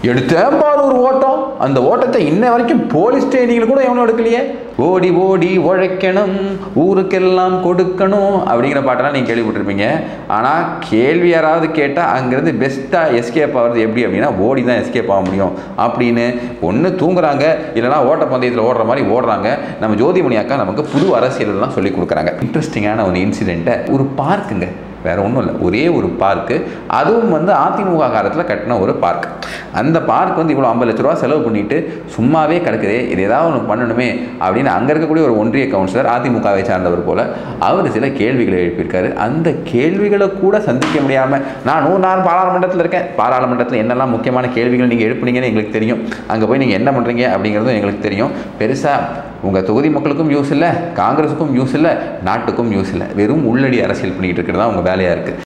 எடுத்தேன் பாரு ஒரு ஓட்டம் அந்த ஓட்டத்தை இன்ன வரைக்கும் போலீஸ் ட்ரைனிங்கில் கூட எவனும் எடுக்கலையே ஓடி ஓடி உழைக்கணும் ஊருக்கெல்லாம் கொடுக்கணும் அப்படிங்கிற பாட்டெல்லாம் நீங்கள் கேள்விப்பட்டிருப்பீங்க ஆனால் கேள்வி யாராவது கேட்டால் அங்கேருந்து பெஸ்ட்டாக எஸ்கேப் ஆகிறது எப்படி அப்படின்னா ஓடி தான் எஸ்கேப் ஆக முடியும் அப்படின்னு ஒன்று தூங்குறாங்க இல்லைனா ஓட்டப்பந்தயத்தில் ஓடுற மாதிரி ஓடுறாங்க நம்ம ஜோதிமணி அக்கா நமக்கு புது அரசியல்லாம் சொல்லி கொடுக்குறாங்க இன்ட்ரெஸ்டிங்கான ஒரு இன்சிடெண்ட்டை ஒரு பார்க்குங்க வேற ஒன்றும் இல்லை ஒரே ஒரு பார்க்கு அதுவும் வந்து அதிமுக காலத்தில் கட்டின ஒரு பார்க் அந்த பார்க் வந்து இவ்வளோ ஐம்பது லட்ச ரூபா செலவு பண்ணிட்டு சும்மாவே கிடக்குதே இது ஏதாவது ஒன்று பண்ணணுமே அப்படின்னு அங்கே இருக்கக்கூடிய ஒரு ஒன்றிய கவுன்சிலர் அதிமுகவை சார்ந்தவர் போல அவர் சில கேள்விகளை எழுப்பியிருக்காரு அந்த கேள்விகளை கூட சந்திக்க முடியாமல் நான் நூறு நாள் பாராளுமன்றத்தில் இருக்கேன் பாராளுமன்றத்தில் என்னெல்லாம் முக்கியமான கேள்விகள் நீங்கள் எழுப்புனீங்கன்னு எங்களுக்கு தெரியும் அங்கே போய் நீங்கள் என்ன பண்ணுறீங்க அப்படிங்கிறதும் எங்களுக்கு தெரியும் பெருசாக உங்கள் தொகுதி மக்களுக்கும் யூஸ் இல்லை காங்கிரஸுக்கும் யூஸ் இல்லை நாட்டுக்கும் யூஸ் இல்லை வெறும் உள்ளடி அரசியல் பண்ணிக்கிட்டு இருக்கிறது தான் உங்கள் வேலையாக இருக்குது